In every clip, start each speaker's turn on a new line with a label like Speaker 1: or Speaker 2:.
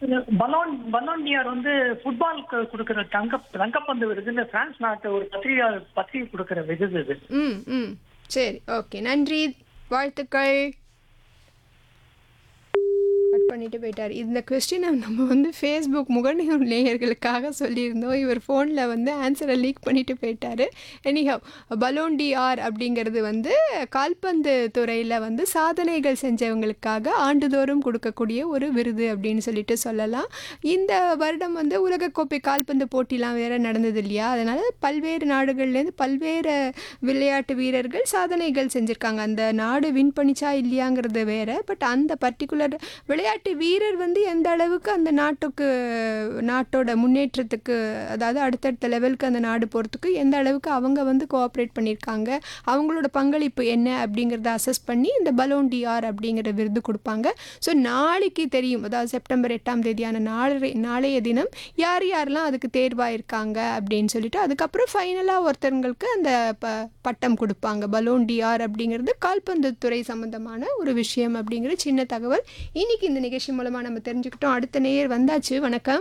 Speaker 1: Balloon பலோண்டியார் வந்து ஃபுட்பாலுக்கு கொடுக்கிற தங்க தங்கப்பந்து விருதுன்னு பிரான்ஸ் நாட்டு ஒரு பத்திரிகை பத்திரிகை கொடுக்கிற விருது இது
Speaker 2: ம் ம் சரி ஓகே நன்றி வாழ்த்துக்கள் கட் பண்ணிட்டு போயிட்டார் இந்த கொஸ்டினை நம்ம வந்து ஃபேஸ்புக் முகநூல் நேயர்களுக்காக சொல்லியிருந்தோம் இவர் ஃபோனில் வந்து ஆன்சரை லீக் பண்ணிட்டு போயிட்டார் எனிஹவ் பலோன் டி ஆர் அப்படிங்கிறது வந்து கால்பந்து துறையில் வந்து சாதனைகள் செஞ்சவங்களுக்காக ஆண்டுதோறும் கொடுக்கக்கூடிய ஒரு விருது அப்படின்னு சொல்லிட்டு சொல்லலாம் இந்த வருடம் வந்து உலகக்கோப்பை கால்பந்து போட்டிலாம் வேற நடந்தது இல்லையா அதனால் பல்வேறு நாடுகள்லேருந்து பல்வேறு விளையாட்டு வீரர்கள் சாதனைகள் செஞ்சுருக்காங்க அந்த நாடு வின் பண்ணிச்சா இல்லையாங்கிறது வேற பட் அந்த பர்டிகுலர் விளையாட்டு வீரர் வந்து எந்த அளவுக்கு அந்த நாட்டுக்கு நாட்டோட முன்னேற்றத்துக்கு அதாவது அடுத்தடுத்த லெவலுக்கு அந்த நாடு போகிறதுக்கு எந்த அளவுக்கு அவங்க வந்து கோஆப்ரேட் பண்ணியிருக்காங்க அவங்களோட பங்களிப்பு என்ன அப்படிங்கிறத அசஸ் பண்ணி இந்த பலோன் டிஆர் அப்படிங்கிற விருது கொடுப்பாங்க ஸோ நாளைக்கு தெரியும் அதாவது செப்டம்பர் எட்டாம் தேதியான நாளை நாளைய தினம் யார் யாரெல்லாம் அதுக்கு தேர்வாயிருக்காங்க அப்படின்னு சொல்லிட்டு அதுக்கப்புறம் ஃபைனலாக ஒருத்தங்களுக்கு அந்த ப பட்டம் கொடுப்பாங்க பலோன் டிஆர் அப்படிங்கிறது கால்பந்து துறை சம்மந்தமான ஒரு விஷயம் அப்படிங்கிற சின்ன தகவல் இன்னைக்கு இந்த நிகழ்ச்சி மூலமாக நம்ம தெரிஞ்சுக்கிட்டோம் அடுத்த நேயர் வந்தாச்சு வணக்கம்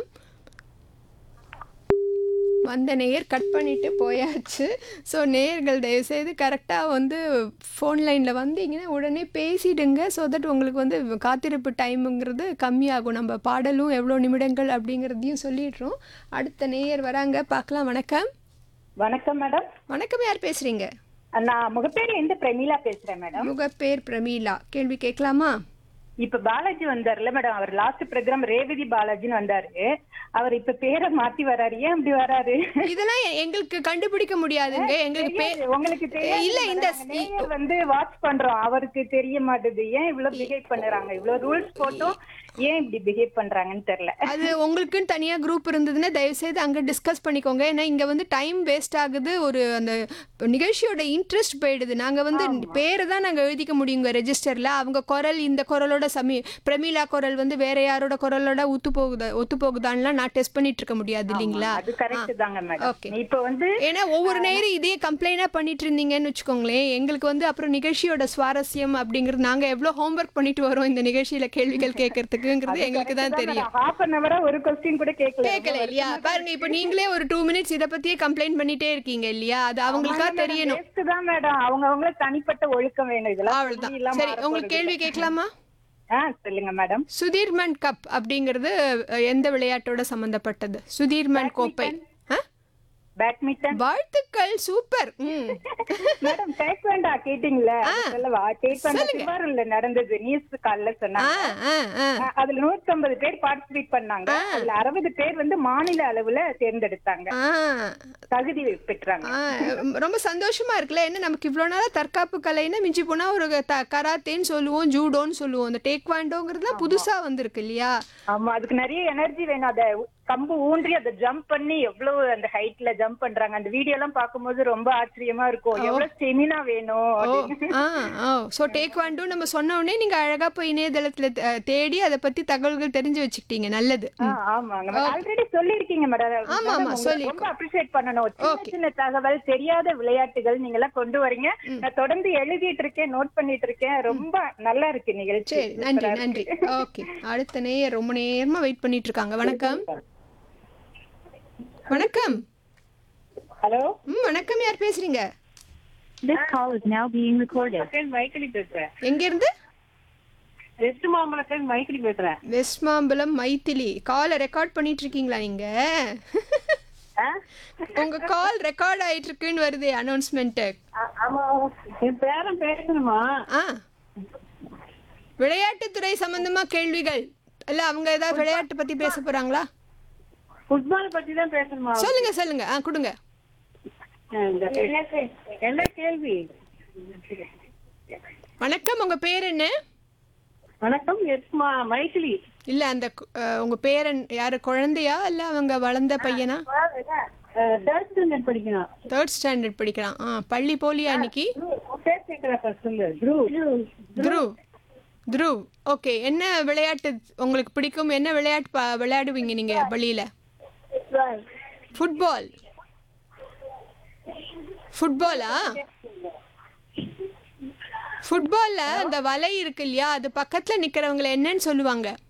Speaker 2: வந்த நேயர் கட் பண்ணிட்டு போயாச்சு ஸோ நேயர்கள் தயவுசெய்து கரெக்டாக வந்து ஃபோன் லைனில் வந்தீங்கன்னா உடனே பேசிடுங்க ஸோ தட் உங்களுக்கு வந்து காத்திருப்பு டைமுங்கிறது கம்மியாகும் நம்ம பாடலும் எவ்வளோ நிமிடங்கள் அப்படிங்கிறதையும் சொல்லிடுறோம் அடுத்த நேயர் வராங்க பார்க்கலாம் வணக்கம்
Speaker 3: வணக்கம் மேடம்
Speaker 2: வணக்கம் யார் பேசுகிறீங்க
Speaker 3: நான் முகப்பேர் இருந்து பிரமீளா பேசுறேன் மேடம்
Speaker 2: முகப்பேர் பிரமீளா கேள்வி கேட்கலாமா
Speaker 3: இப்ப பாலாஜி வந்தார்ல மேடம் அவர் லாஸ்ட் ப்ரோக்ராம் ரேவதி பாலாஜின்னு வந்தாரு அவர் இப்ப பேரை மாத்தி வராரு ஏன் இப்படி வராரு
Speaker 2: இதெல்லாம் எ- எங்களுக்கு கண்டுபிடிக்க முடியாதுங்க எங்களுக்கு பே
Speaker 3: தெரியாது, உங்களுக்கு தெரியாது
Speaker 2: இல்ல, இந்த
Speaker 3: madam. நேயர் வந்து வாட்ச் பண்றோம் அவருக்கு தெரிய மாட்டுது ஏன் இவ்வளவு பிஹேவ் பண்ணுறாங்க இவ்வளவு ரூல்ஸ் போட்டும் ஏன் இப்படி பிஹேவ் பண்றாங்கன்னு தெரியல
Speaker 2: அது உங்களுக்குன்னு தனியாக குரூப் இருந்ததுன்னா தயவுசெய்து அங்கே டிஸ்கஸ் பண்ணிக்கோங்க ஏன்னா இங்கே வந்து டைம் வேஸ்ட் ஆகுது ஒரு அந்த நிகழ்ச்சியோட இன்ட்ரெஸ்ட் போயிடுது நாங்கள் வந்து பேரை தான் நாங்கள் எழுதிக்க முடியுங்க ரெஜிஸ்டரில் அவங்க குரல் இந்த குரலோட சமி பிரமீளா குரல் வந்து வேற யாரோட குரலோட ஒத்து போகுதா ஒத்து போகுதான்லாம் நான் டெஸ்ட் பண்ணிட்டு இருக்க முடியாது இல்லைங்களா
Speaker 3: அது கரெக்ட் தாங்க
Speaker 2: Okay.
Speaker 3: மேடம் இப்ப வந்து
Speaker 2: ஏன்னா ஒவ்வொரு நேரம் இதே கம்ப்ளைண்டாக பண்ணிட்டு இருந்தீங்கன்னு வச்சுக்கோங்களேன் எங்களுக்கு வந்து அப்புறம் நிகழ்ச்சியோட சுவாரஸ்யம் அப்படிங்கிறது நாங்கள் எவ்வளோ ஹோம்ஒர்க் பண்ணிட்டு வரோம் இந்த நிகழ்ச்சியில் கேள்விகள் கேட்கறதுக்குங்கிறது எங்களுக்கு தான் தெரியும்
Speaker 3: ஹாஃப் அன் ஹவரா ஒரு கொஸ்டின் கூட கேட்கல
Speaker 2: கேட்கல இல்லையா பாருங்க இப்போ நீங்களே ஒரு டூ மினிட்ஸ் இதை பத்தியே கம்ப்ளைண்ட் பண்ணிட்டே இருக்கீங்க இல்லையா அது அவங்களுக்கா தெரியணும்
Speaker 3: வேஸ்ட் தான் மேடம் அவங்க அவங்கள தனிப்பட்ட ஒழுக்கம் வேணும் இதெல்லாம்
Speaker 2: அவ்வளவுதான்
Speaker 3: சொல்லி எல்லாம்
Speaker 2: சரி
Speaker 3: மாறப்
Speaker 2: உங்களுக்கு
Speaker 3: போறது
Speaker 2: கேள்வி கேட்கலாமா
Speaker 3: ஆ சொல்லுங்க மேடம்
Speaker 2: சுதீர்மன் கப் அப்படிங்கிறது அஹ், எந்த விளையாட்டோட சம்பந்தப்பட்டது சுதீர்மன் கோப்பை ஆ?
Speaker 3: பேட்மிண்டன்
Speaker 2: வாழ்த்துக்கள் சூப்பர் ம்
Speaker 3: மேடம் டேக்வாண்டா கேட்டீங்களா அது சொல்லவா டேக்வாண்டா
Speaker 2: சொல்லுங்க.
Speaker 3: திருவாரூர்ல நடந்தது நியூஸ் கால்ல
Speaker 2: ஆ
Speaker 3: சொன்னாங்க
Speaker 2: ஆ ஆ
Speaker 3: அஹ் அதுல நூத்தம்பது பேர் பார்ட்டிசிபேட் பண்ணாங்க அதுல அறுபது பேர் வந்து மாநில அளவுல தேர்ந்தெடுத்தாங்க
Speaker 2: ஆ
Speaker 3: தகுதி பெற்றாங்க
Speaker 2: ஆ, ரொம்ப சந்தோஷமா இருக்குல்ல என்ன நமக்கு இவ்வளோ நாளா தற்காப்பு கலைன்னா மிஞ்சி போனா ஒரு த கராத்தேன்னு சொல்லுவோம் ஜூடோன்னு சொல்லுவோம் அந்த டேக்வாண்டோங்கிறதுலாம் புதுசா வந்திருக்கு இல்லையா
Speaker 3: ஆமா அதுக்கு நிறைய எனர்ஜி வேணும் அத கம்பு ஊன்றி அதை ஜம்ப் பண்ணி எவ்வளவு அந்த ஹைட்ல ஜம்ப் பண்றாங்க அந்த வீடியோ எல்லாம் பார்க்கும்போது ரொம்ப ஆச்சரியமா இருக்கும் எவ்வளவு ஸ்டெமினா வேணும்
Speaker 2: ஓ
Speaker 3: அப்படின்னு.
Speaker 2: ஆ ஓ ஸோ டேக்வாண்டோ நம்ம சொன்ன உடனே நீங்க அழகா போய் இணையதளத்துல தே- தேடி அதை பத்தி தகவல்கள் தெரிஞ்சு வச்சுக்கிட்டீங்க நல்லது
Speaker 3: ஆ, ஆமாங்க ஆல்ரெடி சொல்லிருக்கீங்க மேடம்
Speaker 2: ஆமா, ஆமா, சொல்லிருக்கோம்.
Speaker 3: ரொம்ப அப்ரிஷியேட் பண்ணணும் சின்ன சின்ன தகவல் தெரியாத விளையாட்டுகள் நீங்க எல்லாம் கொண்டு வரீங்க நான் தொடர்ந்து எழுதிட்டு இருக்கேன் நோட் பண்ணிட்டு இருக்கேன் ரொம்ப நல்லா இருக்கு நிகழ்ச்சி
Speaker 2: சரி நன்றி நன்றி ஓகே அடுத்த நேயர் ரொம்ப நேரமா வெயிட் பண்ணிட்டு இருக்காங்க வணக்கம் வணக்கம்
Speaker 3: ஹலோ
Speaker 2: ம் வணக்கம் யார் பேசுறீங்க
Speaker 4: This call is now being recorded.
Speaker 3: மைக்கிலி பேசுறேன்
Speaker 2: எங்க இருந்து
Speaker 3: வெஸ்ட் மாம்பலத்தில் மைக்கிலி பேசுறேன்
Speaker 2: வெஸ்ட் மாம்பலம் மைத்திலி காலை ரெக்கார்ட் பண்ணிட்டு இருக்கீங்களா நீங்க உங்க கால் ரெக்கார்ட் ஆயிட்டு இருக்குன்னு வருதே அனௌன்ஸ்மெண்ட்
Speaker 3: ஆமா என் பேரன் பேசணுமா
Speaker 2: ஆ விளையாட்டுத்துறை சம்பந்தமா கேள்விகள் இல்ல அவங்க ஏதாவது விளையாட்டு பத்தி பேச போறாங்களா
Speaker 3: ஃபுட்பால் பத்தி தான் பேசணுமா
Speaker 2: சொல்லுங்க சொல்லுங்க ஆ கொடுங்க
Speaker 3: என்ன கேள்வி
Speaker 2: வணக்கம் உங்க பேர் என்ன
Speaker 3: வணக்கம் எஸ்மா மைத்திலி
Speaker 2: இல்ல அந்த கு- அஹ், உங்க பேரன் யாரு குழந்தையா இல்ல அவங்க வளர்ந்த பையனா
Speaker 3: தேர்ட் ஸ்டாண்டர்ட் படிக்கணும்
Speaker 2: தேர்ட் ஸ்டாண்டர்ட் படிக்கிறான் ஆ பள்ளி போலியா அன்னைக்கு
Speaker 3: பேர் கேட்கிறப்ப சொல்லு த்ரூ
Speaker 2: துருவ் துருவ் ஓகே என்ன விளையாட்டு உங்களுக்கு பிடிக்கும் என்ன விளையாட்டு பா- விளையாடுவீங்க நீங்க பள்ளியில ஃபுட்பால் ஃபுட்பாலா ஃபுட்பால்ல அந்த வலை இருக்கு இல்லையா அது பக்கத்துல நிக்கிறவங்கள என்னன்னு சொல்லுவாங்க